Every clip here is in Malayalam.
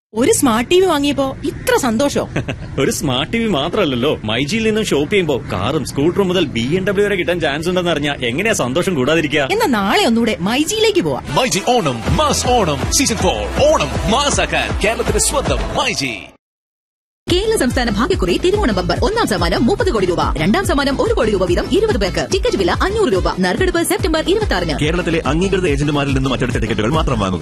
ഒരു സ്മാർട്ട് ടി വി വാങ്ങിയപ്പോ ഇത്ര സന്തോഷോ ഒരു സ്മാർട്ട് ടി വി മാത്രമല്ലല്ലോ മൈജിയിൽ നിന്നും ഷോപ്പ് ചെയ്യുമ്പോ കാറും സ്കൂട്ടറും മുതൽ ബി എം ഡബ്ല്യു വരെ കിട്ടാൻ ചാൻസ് ഉണ്ടെന്ന് അറിഞ്ഞാൽ എങ്ങനെയാ സന്തോഷം കൂടാതിരിക്കുക എന്നാ നാളെ ഒന്നുകൂടെ മൈജിയിലേക്ക് പോവാം myG Onam mass Onam season for Onam മാസാക്കാൻ കേരളത്തിന്റെ സ്വന്തം മൈജി കേരള സംസ്ഥാന ഭാഗ്യക്കുറി തിരുവോണ ബമ്പർ ഒന്നാം സമ്മാനം മുപ്പത് കോടി രൂപ രണ്ടാം സമ്മാനം ഒരു കോടി രൂപ വീതം ഇരുപത് പേർക്ക് ടിക്കറ്റ് വില അഞ്ഞൂറ് രൂപ നറുക്കെടുപ്പ് സെപ്റ്റംബർ ഇരുപത്തി ആറിന് കേരളത്തിലെ അംഗീകൃത ഏജന്റുമാരിൽ നിന്നും മറ്റെടുത്ത ടിക്കറ്റുകൾ മാത്രം വാങ്ങുക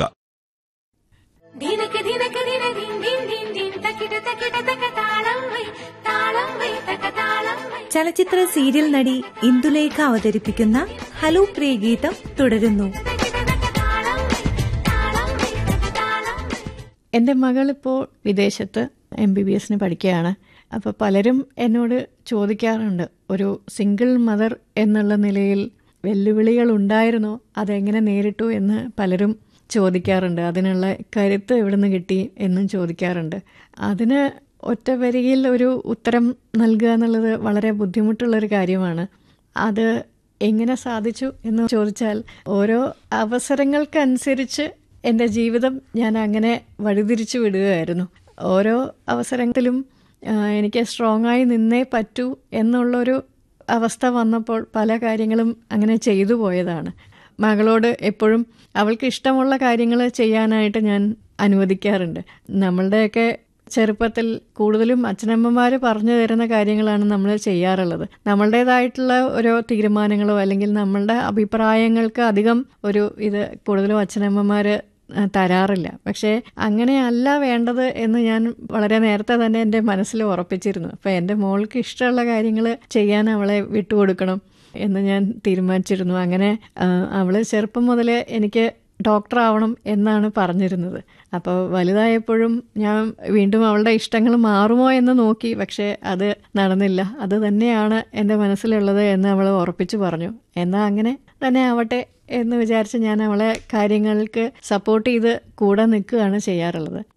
ദിനക്ക് ദിനക്ക് ദിന ദിൻ ദിൻ ദിൻ ദിൻ തക്കിട തക്കിട തക്ക താളം വൈ താളം വൈ തക്ക താളം വൈ ചലച്ചിത്ര സീരിയൽ നടി ഇന്ദുലേഖ അവതരിപ്പിക്കുന്ന ഹലോ പ്രിയ ഗീതം തുടരുന്നു തക്കിട തക്ക താളം വൈ താളം വൈ തക്ക താളം വൈ എൻ്റെ മകളിപ്പോൾ വിദേശത്ത് എം ബി ബി എസിന് പഠിക്കുകയാണ് അപ്പോൾ പലരും എന്നോട് ചോദിക്കാറുണ്ട് ഒരു സിംഗിൾ മദർ എന്നുള്ള നിലയിൽ വെല്ലുവിളികൾ ഉണ്ടായിരുന്നോ അതെങ്ങനെ നേരിട്ടു എന്ന് പലരും ചോദിക്കാറുണ്ട് അതിനുള്ള കരുത്ത് എവിടെ നിന്ന് കിട്ടി എന്നും ചോദിക്കാറുണ്ട് അതിന് ഒറ്റ വരിയിൽ ഒരു ഉത്തരം നൽകുക എന്നുള്ളത് വളരെ ബുദ്ധിമുട്ടുള്ളൊരു കാര്യമാണ് അത് എങ്ങനെ സാധിച്ചു എന്ന് ചോദിച്ചാൽ ഓരോ അവസരങ്ങൾക്കനുസരിച്ച് എൻ്റെ ജീവിതം ഞാൻ അങ്ങനെ വഴിതിരിച്ചു വിടുകയായിരുന്നു ഓരോ അവസരത്തിലും ആ, എനിക്ക് സ്ട്രോങ് ആയി നിന്നേ പറ്റൂ എന്നുള്ളൊരു അവസ്ഥ വന്നപ്പോൾ പല കാര്യങ്ങളും അങ്ങനെ ചെയ്തു പോയതാണ് മകളോട് എപ്പോഴും അവൾക്ക് ഇഷ്ടമുള്ള കാര്യങ്ങൾ ചെയ്യാനായിട്ട് ഞാൻ അനുവദിക്കാറുണ്ട് നമ്മളുടെയൊക്കെ ചെറുപ്പത്തിൽ കൂടുതലും അച്ഛനമ്മമാർ പറഞ്ഞു തരുന്ന കാര്യങ്ങളാണ് നമ്മൾ ചെയ്യാറുള്ളത് നമ്മളുടേതായിട്ടുള്ള ഓരോ തീരുമാനങ്ങളോ അല്ലെങ്കിൽ നമ്മളുടെ അഭിപ്രായങ്ങൾക്ക് അധികം ഒരു ഇത് കൂടുതലും അച്ഛനമ്മമാർ തരാറില്ല പക്ഷേ അങ്ങനെയല്ല വേണ്ടത് എന്ന് ഞാൻ വളരെ നേരത്തെ തന്നെ എൻ്റെ മനസ്സിൽ ഉറപ്പിച്ചിരുന്നു അപ്പോൾ എൻ്റെ മോൾക്ക് ഇഷ്ടമുള്ള കാര്യങ്ങൾ ചെയ്യാൻ അവളെ വിട്ടുകൊടുക്കണം എന്ന് ഞാൻ തീരുമാനിച്ചിരുന്നു അങ്ങനെ അവൾ ചെറുപ്പം മുതൽ എനിക്ക് ഡോക്ടർ ആവണം എന്നാണ് പറഞ്ഞിരുന്നത് അപ്പോൾ വലുതായപ്പോഴും ഞാൻ വീണ്ടും അവളുടെ ഇഷ്ടങ്ങൾ മാറുമോ എന്ന് നോക്കി പക്ഷേ അത് നടന്നില്ല അത് തന്നെയാണ് എൻ്റെ മനസ്സിലുള്ളത് എന്ന് അവൾ ഉറപ്പിച്ചു പറഞ്ഞു എന്നാൽ അങ്ങനെ തന്നെ ആവട്ടെ എന്ന് വിചാരിച്ച് ഞാൻ അവളെ കാര്യങ്ങൾക്ക് സപ്പോർട്ട് ചെയ്ത് കൂടെ നിൽക്കുകയാണ് ചെയ്യാറുള്ളത്